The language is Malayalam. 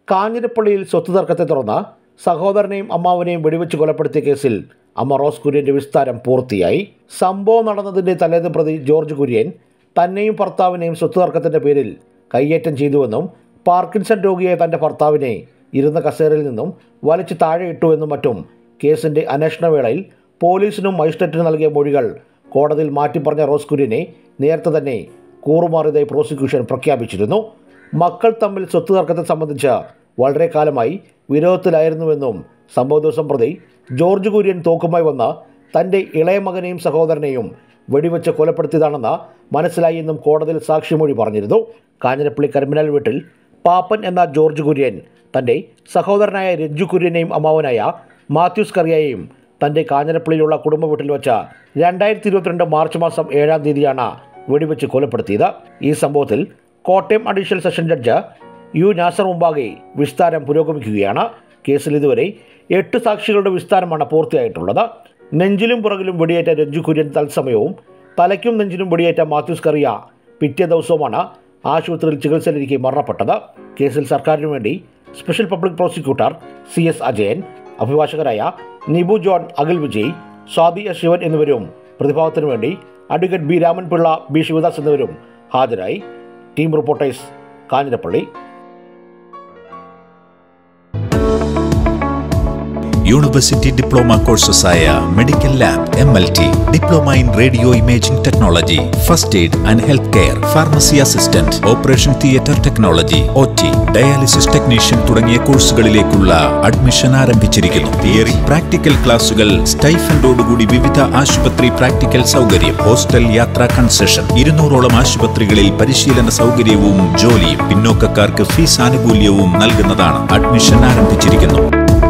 കാഞ്ഞിരപ്പള്ളിയിൽ സ്വത്ത് തർക്കത്തെ തുടർന്ന് സഹോദരനെയും അമ്മാവനെയും വെടിവെച്ച് കൊലപ്പെടുത്തിയ കേസിൽ അമ്മ റോസ് കുര്യൻ്റെ വിസ്താരം പൂർത്തിയായി സംഭവം നടന്നതിൻ്റെ തലേന്ന് പ്രതി ജോർജ് കുര്യൻ തന്നെയും ഭർത്താവിനെയും സ്വത്ത് തർക്കത്തിൻ്റെ പേരിൽ കയ്യേറ്റം ചെയ്തുവെന്നും പാർക്കിൻസൺ രോഗിയായ തൻ്റെ ഭർത്താവിനെ ഇരുന്ന കസേരയിൽ നിന്നും വലിച്ചു താഴെ ഇട്ടുവെന്നും മറ്റും കേസിൻ്റെ അന്വേഷണവേളയിൽ പോലീസിനും മജിസ്ട്രേറ്റിനും നൽകിയ മൊഴികൾ കോടതിയിൽ മാറ്റിപ്പറഞ്ഞ റോസ് കുര്യനെ നേരത്തെ തന്നെ കൂറുമാറിയതായി പ്രോസിക്യൂഷൻ പ്രഖ്യാപിച്ചിരുന്നു മക്കൾ തമ്മിൽ സ്വത്ത് തർക്കത്തെ സംബന്ധിച്ച് വളരെ കാലമായി വിരോധത്തിലായിരുന്നുവെന്നും സംഭവ ദിവസം പ്രതി ജോർജ് കുര്യൻ തോക്കുമായി വന്ന് തൻ്റെ ഇളയ മകനെയും സഹോദരനെയും വെടിവെച്ച് കൊലപ്പെടുത്തിയതാണെന്ന് മനസ്സിലായി എന്നും കോടതിയിൽ സാക്ഷിമൊഴി പറഞ്ഞിരുന്നു കാഞ്ഞിരപ്പള്ളി കരിമിനൽ വീട്ടിൽ പാപ്പൻ എന്ന ജോർജ് കുര്യൻ തൻ്റെ സഹോദരനായ രഞ്ജു കുര്യനെയും അമ്മാവനായ മാത്യൂസ് കറിയയെയും തൻ്റെ കാഞ്ഞിരപ്പള്ളിയിലുള്ള കുടുംബ വീട്ടിൽ വെച്ച് രണ്ടായിരത്തി ഇരുപത്തിരണ്ട് മാർച്ച് മാസം ഏഴാം തീയതിയാണ് വെടിവെച്ച് കൊലപ്പെടുത്തിയത് ഈ സംഭവത്തിൽ Kottayam additional session judge U Nasar മുമ്പാകെ വിസ്താരം പുരോഗമിക്കുകയാണ് കേസിൽ ഇതുവരെ എട്ട് സാക്ഷികളുടെ വിസ്താരമാണ് പൂർത്തിയായിട്ടുള്ളത് നെഞ്ചിലും പുറകിലും വെടിയേറ്റ രഞ്ജു കുര്യൻ തത്സമയവും തലയ്ക്കും നെഞ്ചിനും വെടിയേറ്റ മാത്യൂസ് കറിയ പിറ്റേ ദിവസവുമാണ് ആശുപത്രിയിൽ ചികിത്സയിലിരിക്കെ മരണപ്പെട്ടത് കേസിൽ സർക്കാരിനു വേണ്ടി special public prosecutor C S Ajayan അഭിഭാഷകരായ നിബു ജോൺ അഖിൽ വിജയ് സ്വാതി എസ് ശിവൻ എന്നിവരും പ്രതിഭാഗത്തിനു വേണ്ടി advocate B Ramanpillai B Sivadas എന്നിവരും ഹാജരായി team reporters Kanjirappally university diploma കോഴ്സസായ medical lab M L T diploma in radio imaging technology first aid and health care pharmacy assistant operation theatre technology O T dialysis technician തുടങ്ങിയ കോഴ്സുകളിലേക്കുള്ള അഡ്മിഷൻ ആരംഭിച്ചിരിക്കുന്നു തിയറി പ്രാക്ടിക്കൽ ക്ലാസുകൾ സ്റ്റൈഫൻഡോടുകൂടി വിവിധ ആശുപത്രി പ്രാക്ടിക്കൽ സൗകര്യം ഹോസ്റ്റൽ യാത്രാ കൺസെഷൻ ഇരുന്നൂറോളം ആശുപത്രികളിൽ പരിശീലന സൗകര്യവും ജോലിയും പിന്നോക്കക്കാർക്ക് ഫീസ് ആനുകൂല്യവും നൽകുന്നതാണ് അഡ്മിഷൻ ആരംഭിച്ചിരിക്കുന്നു